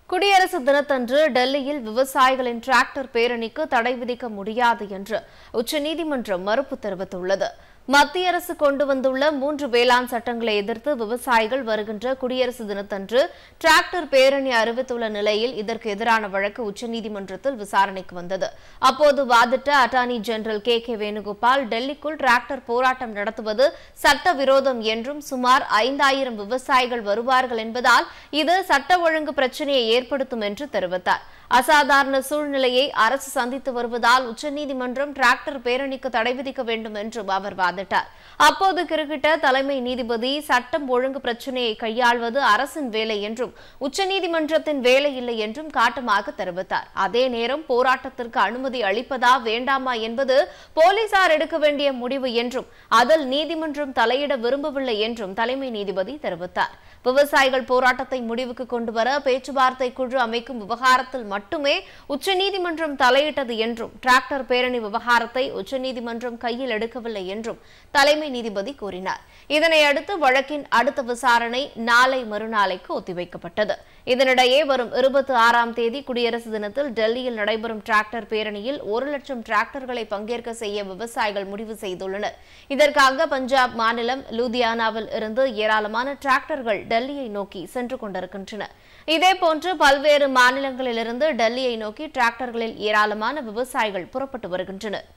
குடியரசு தினத்தன்று டெல்லியில் விவசாயிகளின் டிராக்டர் பேரணிக்கு தடை விதிக்க முடியாது என்று உச்சநீதிமன்றம் மறுப்பு தெரிவித்துள்ளது மத்திய அரசு கொண்டு வந்துள்ள மூன்று வேளாண் சட்டங்களை எதிர்த்து விவசாயிகள் வருகின்ற குடியரசு தினத்தன்று டிராக்டர் பேரணி அறிவித்துள்ள நிலையில் இதற்கு எதிரான வழக்கு உச்சநீதிமன்றத்தில் விசாரணைக்கு வந்தது அப்போது வாதிட்ட attorney general K K Venugopal டெல்லிக்குள் டிராக்டர் போராட்டம் நடத்துவது சட்டவிரோதம் என்றும் சுமார் ஐந்தாயிரம் விவசாயிகள் வருவார்கள் என்பதால் இது சட்ட ஒழுங்கு பிரச்சனையை ஏற்படுத்தும் என்று தெரிவித்தார் அசாதாரண சூழ்நிலையை அரசு சந்தித்து வருவதால் உச்சநீதிமன்றம் டிராக்டர் பேரணிக்கு தடை விதிக்க வேண்டும் என்றும் அவர் வாதிட்டார் அப்போது கிரிக்கிட்ட தலைமை நீதிபதி சட்டம் ஒழுங்கு பிரச்சனையை கையாள்வது அரசின் வேலை என்றும் உச்சநீதிமன்றத்தின் வேலை இல்லை என்றும் காட்டமாக தெரிவித்தார் அதே நேரம் போராட்டத்திற்கு அனுமதி அளிப்பதா வேண்டாமா என்பது போலீசார் எடுக்க வேண்டிய முடிவு என்றும் அதில் நீதிமன்றம் தலையிட விரும்பவில்லை என்றும் தலைமை நீதிபதி தெரிவித்தார் விவசாயிகள் போராட்டத்தை முடிவுக்கு கொண்டுவர பேச்சுவார்த்தை குழு அமைக்கும் விவகாரத்தில் மட்டுமே உச்சநீதிமன்றம் தலையிட்டது என்றும் டிராக்டர் பேரணி விவகாரத்தை உச்சநீதிமன்றம் கையில் எடுக்கவில்லை என்றும் தலைமை நீதிபதி கூறினார் இதனை அடுத்து வழக்கின் அடுத்த விசாரணை நாளை மறுநாளைக்கு ஒத்திவைக்கப்பட்டது இதனிடையே வரும் இருபத்தி ஆறாம் தேதி குடியரசு தினத்தில் டெல்லியில் நடைபெறும் டிராக்டர் பேரணியில் ஒரு லட்சம் டிராக்டர்களை பங்கேற்க செய்ய விவசாயிகள் முடிவு செய்துள்ளனர் இதற்காக பஞ்சாப் மாநிலம் லூதியானாவில் இருந்து ஏராளமான டிராக்டர்கள் டெல்லியை நோக்கி சென்று கொண்டிருக்கின்றன இதேபோன்று பல்வேறு மாநிலங்களிலிருந்து டெல்லியை நோக்கி டிராக்டர்களில் ஏராளமான விவசாயிகள் புறப்பட்டு வருகின்றனர்